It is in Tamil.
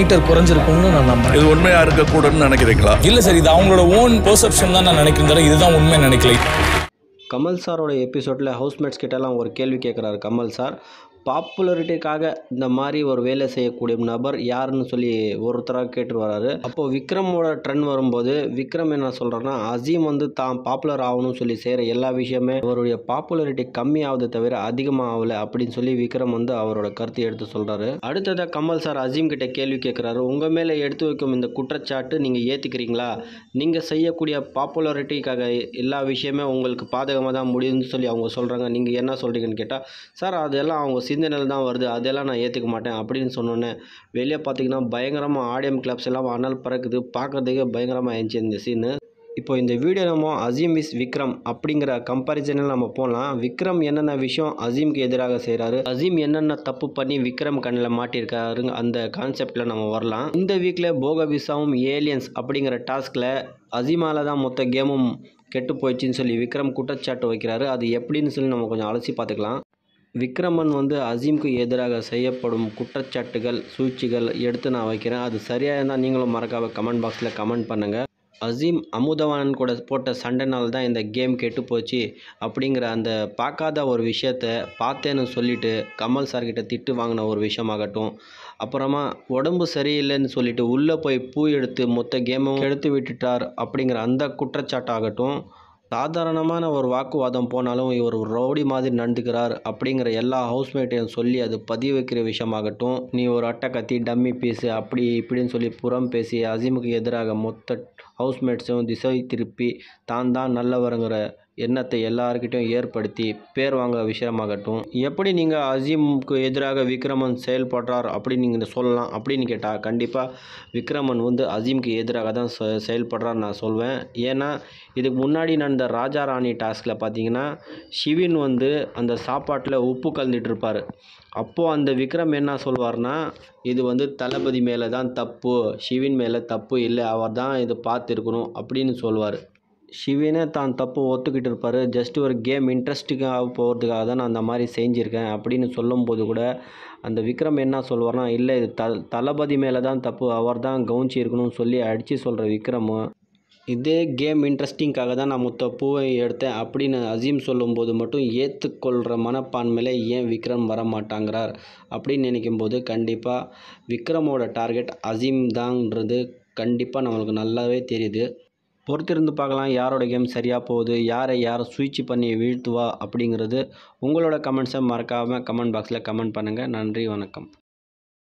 மீட்டர் குறைஞ்சிருக்கும்னு நான் நம்புறேன் இது உண்மையா இருக்கக்கூடாதுன்னு நினைக்கிறீங்களா இல்லை சார் இது அவங்களோட ஓன் பெர்செப்ஷன் தான் நான் நினைக்கிறேன் தவிர இதுதான் உண்மை நினைக்கல கமல் சாரோட எபிசோடில் ஹவுஸ்மேட்ஸ் கிட்டலாம் ஒரு கேள்வி கேட்குறாரு கமல் சார் பாப்புலரிட்டிக்காக இந்த மாதிரி ஒரு வேலை செய்யக்கூடிய நபர் யாருன்னு சொல்லி ஒருத்தராக கேட்டு வராரு அப்போது விக்ரமோட ட்ரெண்ட் வரும்போது விக்ரம் என்ன சொல்கிறாருன்னா அசீம் வந்து தான் பாப்புலர் ஆகணும்னு சொல்லி செய்கிற எல்லா விஷயமே அவருடைய பாப்புலரிட்டி கம்மி ஆகுது தவிர அதிகமாக ஆகலை அப்படின்னு சொல்லி விக்ரம் வந்து அவரோட கருத்தை எடுத்து சொல்கிறாரு அடுத்ததாக கமல் சார் அசீம் கிட்ட கேள்வி கேட்குறாரு உங்கள் மேலே எடுத்து வைக்கும் இந்த குற்றச்சாட்டு நீங்கள் ஏற்றுக்கிறீங்களா நீங்கள் செய்யக்கூடிய பாப்புலாரிட்டிக்காக எல்லா விஷயமே உங்களுக்கு பாதகமாக தான் முடியும்னு சொல்லி அவங்க சொல்கிறாங்க நீங்கள் என்ன சொல்கிறீங்கன்னு கேட்டால் சார் அதெல்லாம் அவங்க சிந்தனையில் தான் வருது அதெல்லாம் நான் ஏற்றுக்க மாட்டேன் அப்படின்னு சொன்னோன்னே வெளியே பார்த்தீங்கன்னா பயங்கரமாக ஆடியம் கிளப்ஸ் எல்லாம் அனல் பறக்குது பார்க்கறதுக்கே பயங்கரமாக இருந்துச்சு இந்த சீனு இப்போ இந்த வீடியோ நம்ம அசீம் இஸ் விக்ரம் அப்படிங்கிற கம்பாரிசனில் நம்ம போகலாம் விக்ரம் என்னென்ன விஷயம் அசீம்க்கு எதிராக செய்கிறாரு அசீம் என்னென்ன தப்பு பண்ணி விக்ரம் கண்ணில் மாட்டியிருக்காருங்க அந்த கான்செப்டில் நம்ம வரலாம் இந்த வீக்கில் போக விசாவும் ஏலியன்ஸ் அப்படிங்கிற டாஸ்கில் அசீமால தான் மொத்த கேமும் கெட்டு போயிடுச்சுன்னு சொல்லி விக்ரம் குற்றச்சாட்டு வைக்கிறாரு அது எப்படின்னு சொல்லி நம்ம கொஞ்சம் அலசி பார்த்துக்கலாம் விக்ரமன் வந்து அசீம்க்கு எதிராக செய்யப்படும் குற்றச்சாட்டுகள் சூழ்ச்சிகள் எடுத்து நான் வைக்கிறேன் அது சரியாக இருந்தால் நீங்களும் மறக்காம கமெண்ட் பாக்ஸில் கமெண்ட் பண்ணுங்கள் அசீம் அமுதவானன் கூட போட்ட சண்டைனால தான் இந்த கேம் கெட்டு போச்சு அப்படிங்கிற அந்த பார்க்காத ஒரு விஷயத்த பார்த்தேன்னு சொல்லிட்டு கமல் சார்கிட்ட திட்டு வாங்கின ஒரு விஷயமாகட்டும் அப்புறமா உடம்பு சரியில்லைன்னு சொல்லிட்டு உள்ளே போய் பூ எடுத்து மொத்த கேமும் கெடுத்து விட்டுட்டார் அப்படிங்கிற அந்த குற்றச்சாட்டாகட்டும் சாதாரணமான ஒரு வாக்குவாதம் போனாலும் இவர் ஒரு ரவுடி மாதிரி நடந்துக்கிறார் அப்படிங்கிற எல்லா ஹவுஸ்மேட்டையும் சொல்லி அது பதிவு வைக்கிற விஷயமாகட்டும் நீ ஒரு அட்டை கத்தி டம்மி பீஸு அப்படி இப்படின்னு சொல்லி புறம் பேசி அசீமுக்கு எதிராக மொத்த ஹவுஸ்மேட்ஸும் திசை திருப்பி தான் தான் நல்லவருங்கிற எண்ணத்தை எல்லாருக்கிட்டையும் ஏற்படுத்தி பேர் வாங்க விஷயமாகட்டும் எப்படி நீங்கள் அசீமுக்கு எதிராக விக்ரமன் செயல்படுறார் அப்படின்னு நீங்கள் சொல்லலாம் அப்படின்னு கேட்டால் கண்டிப்பாக விக்ரமன் வந்து அசீமுக்கு எதிராக தான் செ செயல்படுறான்னு நான் சொல்வேன் ஏன்னா இதுக்கு முன்னாடி நடந்த ராஜா ராணி டாஸ்கில் பார்த்தீங்கன்னா ஷிவின் வந்து அந்த சாப்பாட்டில் உப்பு கலந்துட்டு இருப்பார் அப்போது அந்த விக்ரம் என்ன சொல்வார்னா இது வந்து தளபதி மேலே தான் தப்பு ஷிவின் மேலே தப்பு இல்லை அவர் தான் இது பார்த்துருக்கணும் அப்படின்னு சொல்வார் ஷிவினே தான் தப்பு ஒத்துக்கிட்டு இருப்பார் ஜஸ்ட் ஒரு கேம் இன்ட்ரெஸ்டிங்காக போகிறதுக்காக தான் நான் அந்த மாதிரி செஞ்சுருக்கேன் அப்படின்னு சொல்லும்போது கூட அந்த விக்ரம் என்ன சொல்வார்னா இல்லை இது த தளபதி மேலே தான் தப்பு அவர் தான் கவுன்ச்சி இருக்கணும்னு சொல்லி அடித்து சொல்கிற விக்ரம் இதே கேம் இன்ட்ரெஸ்டிங்காக தான் நான் மொத்த பூவை எடுத்தேன் அப்படின்னு அசீம் சொல்லும்போது மட்டும் ஏற்றுக்கொள்கிற மனப்பான்மையில் ஏன் விக்ரம் வர மாட்டாங்கிறார் அப்படின்னு நினைக்கும்போது கண்டிப்பாக விக்ரமோட டார்கெட் அசீம் தான்ன்றது கண்டிப்பாக நம்மளுக்கு நல்லாவே தெரியுது பொறுத்திருந்து பார்க்கலாம் யாரோட கேம் சரியாக போகுது யாரை யாரை சுவிட்ச் பண்ணி வீழ்த்துவா அப்படிங்கிறது உங்களோட கமெண்ட்ஸை மறக்காமல் கமெண்ட் பாக்ஸில் கமெண்ட் பண்ணுங்கள் நன்றி வணக்கம்